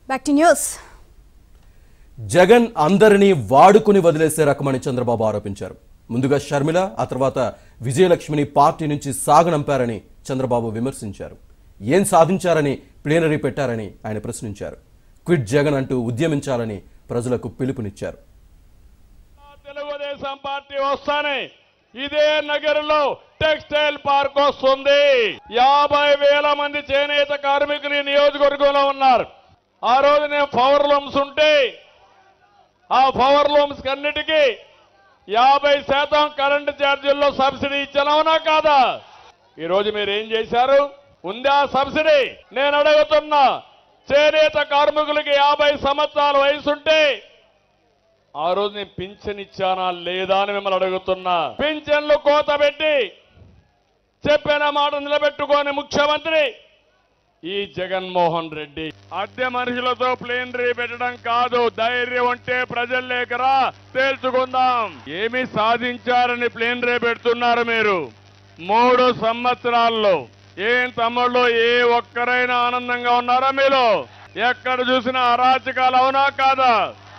back to news Jagan అందరినీ వాడుకుని వదిలేసే రకమని చంద్రబాబు ఆరోపించారు ముందుగా షర్మిల ఆ తర్వాత విజయలక్ష్మిని పార్టీ నుంచి సాగనంపారని చంద్రబాబు విమర్శించారు ఏం సాధించారని ప్లేనరీ పెట్టారని ఆయన ప్రశ్నించారు క్విట్ జగన్ అంటూ ఉద్యమించాలని ప్రజలకు పిలుపునిచ్చారు తెలుగుదేశం పార్టీ వస్తానే ఇదే నగరంలో టెక్స్టైల్ పార్క్ వస్తుంది యాభై వేల మంది చేనేత కార్మికులు ఈ నియోజకవర్గంలో ఉన్నారు ఆ రోజు నేను పవర్ లూమ్స్ ఉంటే ఆ పవర్ లూమ్స్ కన్నిటికీ యాభై శాతం కరెంటు ఛార్జీల్లో సబ్సిడీ ఇచ్చానవునా కాదా ఈ రోజు మీరు ఏం చేశారు ఉందా సబ్సిడీ నేను అడుగుతున్నా చేనేత కార్మికులకి యాభై సంవత్సరాల వయసుంటే ఆ రోజు నేను పింఛన్ ఇచ్చానా లేదా అని మిమ్మల్ని అడుగుతున్నా పింఛన్లు కోత పెట్టి చెప్పిన మాట నిలబెట్టుకోని ముఖ్యమంత్రి ఈ జగన్మోహన్ రెడ్డి అద్దె మనుషులతో ప్లేనరీ పెట్టడం కాదు ధైర్యం ఉంటే ప్రజలు లేకరా తేల్చుకుందాం ఏమి సాధించారని ప్లేనరీ పెడుతున్నారు మీరు మూడు సంవత్సరాల్లో ఏం తమ్ముళ్ళు ఏ ఒక్కరైనా ఆనందంగా ఉన్నారా మీరు ఎక్కడ చూసినా అరాచకాలు అవునా కాదా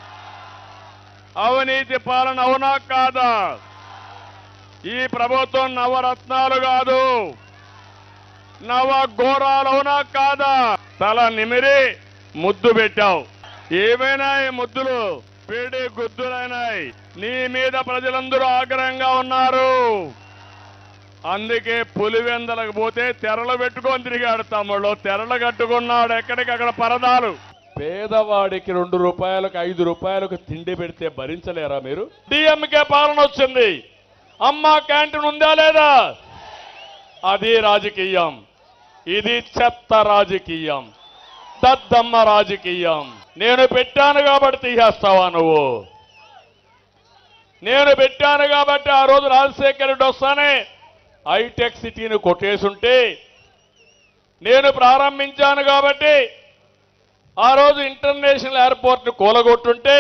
అవినీతి పాలన అవునా కాదా ఈ ప్రభుత్వం నవరత్నాలు కాదు నవ ఘోరాలు అవునా కాదా తల నిమిరి ముద్దు పెట్టావు ఏమైనా ఈ ముద్దులు పీడి గుద్దులైనాయి నీ మీద ప్రజలందరూ ఆగ్రహంగా ఉన్నారు అందుకే పులివెందలకు పోతే తెరలు పెట్టుకొని తిరిగాడు తమ్ముడు తెరలు కట్టుకున్నాడు ఎక్కడికక్కడ పరదాలు పేదవాడికి రెండు రూపాయలకు ఐదు రూపాయలకు తిండి పెడితే భరించలేరా మీరు డిఎంకే పాలన వచ్చింది అమ్మ క్యాంటీన్ ఉందా లేదా అది రాజకీయం ఇది చెత్త రాజకీయం దద్దమ్మ రాజకీయం నేను పెట్టాను కాబట్టి తీసేస్తావా నువ్వు నేను పెట్టాను కాబట్టి ఆ రోజు రాజశేఖర రెడ్డి వస్తానే హైటెక్ సిటీని కొట్టేసుంటే నేను ప్రారంభించాను కాబట్టి ఆ రోజు ఇంటర్నేషనల్ ఎయిర్పోర్ట్ ని కూలగొట్టుంటే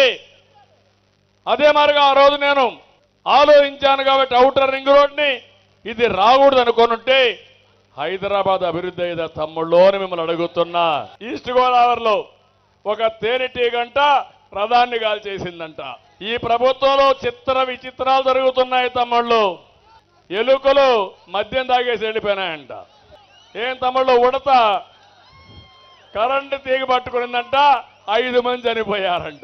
అదే మరిగా ఆ రోజు నేను ఆలోచించాను కాబట్టి అవుటర్ రింగ్ రోడ్ ని ఇది రాకూడదు అనుకోనుంటే హైదరాబాద్ అభివృద్ధి అయ్యేదా తమ్ముళ్ళు అని మిమ్మల్ని అడుగుతున్నా ఈస్ట్ గోదావరిలో ఒక తేనెటీగంట ప్రధాన్ని గాలి చేసిందంట ఈ ప్రభుత్వంలో చిత్ర విచిత్రాలు జరుగుతున్నాయి తమ్ముళ్ళు ఎలుకలు మద్యం తాగేసి వెళ్ళిపోయినాయంట ఏం తమ్ముళ్ళు ఉడత కరెంటు తీగ పట్టుకునిందంట ఐదు మంది చనిపోయారంట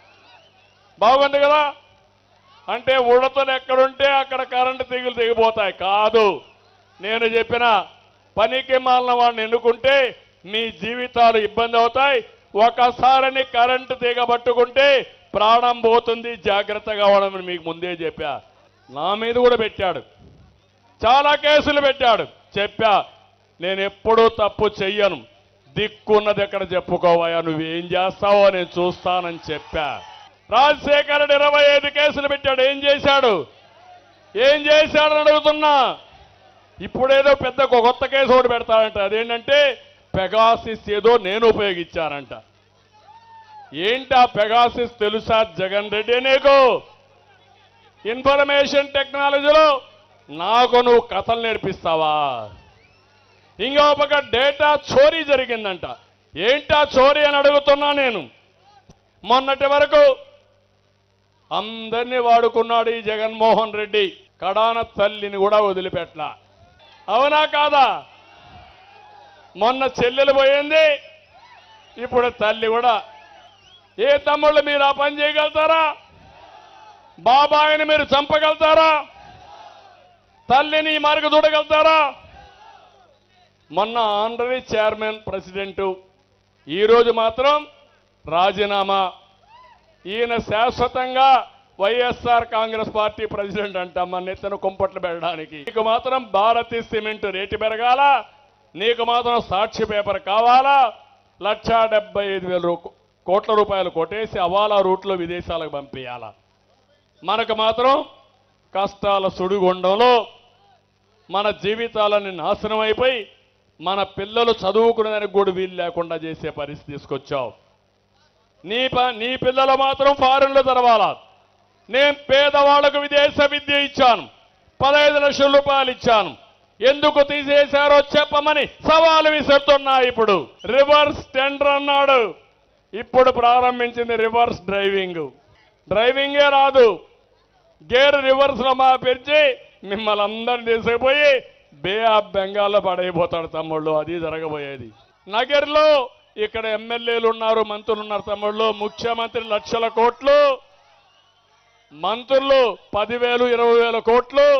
బాగుంది కదా అంటే ఉడతలు ఎక్కడుంటే అక్కడ కరెంటు తీగలు తెగిపోతాయి కాదు నేను చెప్పిన పనికి మాలిన వాడిని ఎన్నుకుంటే మీ జీవితాలు ఇబ్బంది అవుతాయి ఒకసారిని కరెంటు తీగ పట్టుకుంటే ప్రాణం పోతుంది జాగ్రత్తగా ఉండమని మీకు ముందే చెప్పా నా మీద కూడా పెట్టాడు చాలా కేసులు పెట్టాడు చెప్పా నేను ఎప్పుడూ తప్పు చెయ్యను దిక్కున్నది ఎక్కడ చెప్పుకోవయ్యా నువ్వేం చేస్తావో నేను చూస్తానని చెప్పా రాజశేఖర్ రెడ్డి ఇరవై ఐదు కేసులు పెట్టాడు ఏం చేశాడు ఏం చేశాడని అడుగుతున్నా ఇప్పుడేదో పెద్ద ఒక కొత్త కేసు ఒకటి పెడతాడంట అదేంటంటే పెగాసిస్ ఏదో నేను ఉపయోగించానంట ఏంటి ఆ పెగాసిస్ తెలుసా జగన్ రెడ్డి నీకు ఇన్ఫర్మేషన్ టెక్నాలజీలో నాకు నువ్వు కథలు నేర్పిస్తావా ఇంకో పక్క డేటా చోరీ జరిగిందంట ఏంటా చోరీ అని అడుగుతున్నా నేను మొన్నటి వరకు అందరినీ వాడుకున్నాడు ఈ జగన్మోహన్ రెడ్డి కడాన తల్లిని కూడా వదిలిపెట్టలా అవునా కాదా మొన్న చెల్లెలు పోయింది ఇప్పుడు తల్లి కూడా ఏ తమ్ముళ్ళు మీరు ఆ పని చేయగలుగుతారా బాబాయిని మీరు చంపగలుగుతారా తల్లిని ఈ మార్గ చూడగలుగుతారా మొన్న ఆంధ్రవి చైర్మన్ ప్రెసిడెంట్ ఈరోజు మాత్రం రాజీనామా ఈయన శాశ్వతంగా వైఎస్ఆర్ కాంగ్రెస్ పార్టీ ప్రెసిడెంట్ అంట మన నెత్తను కుంపట్లు పెట్టడానికి నీకు మాత్రం భారతీ సిమెంట్ రేటు పెరగాల నీకు మాత్రం సాక్షి పేపర్ కావాలా లక్షా డెబ్బై ఐదు వేల రూ- కోట్ల రూపాయలు కొట్టేసి అవాలా రూట్లో విదేశాలకు పంపించాలా మనకు మాత్రం కష్టాల సుడిగుండంలో మన జీవితాలని నాశనం అయిపోయి మన పిల్లలు చదువుకునేదానికి కూడా వీలు లేకుండా చేసే పరిస్థితి తీసుకొచ్చావు నీ ప- నీ పిల్లలు మాత్రం ఫారెన్లో తెరవాలా నేను పేదవాళ్లకు విదేశ విద్య ఇచ్చాను పదహైదు లక్షల రూపాయలు ఇచ్చాను ఎందుకు తీసేశారో చెప్పమని సవాలు విసురుతున్నా ఇప్పుడు రివర్స్ టెండర్ అన్నాడు ఇప్పుడు ప్రారంభించింది రివర్స్ డ్రైవింగ్ డ్రైవింగే రాదు గేర్ రివర్స్ లో మా పెంచి మిమ్మల్ని అందరిని తీసుకుపోయి బే ఆఫ్ బెంగాల్లో పడైపోతాడు తమ్ముళ్ళు అది జరగబోయేది నగర్లో ఇక్కడ ఎమ్మెల్యేలు ఉన్నారు మంత్రులు ఉన్నారు తమ్ముళ్ళు ముఖ్యమంత్రి లక్షల కోట్లు మంత్రులు పదివేలు ఇరవై వేల కోట్లు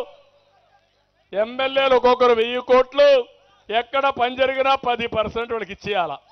ఎమ్మెల్యేలు ఒక్కొక్కరు వెయ్యి కోట్లు ఎక్కడ పని జరిగినా పది పర్సెంట్ వాళ్ళకి ఇచ్చేయాల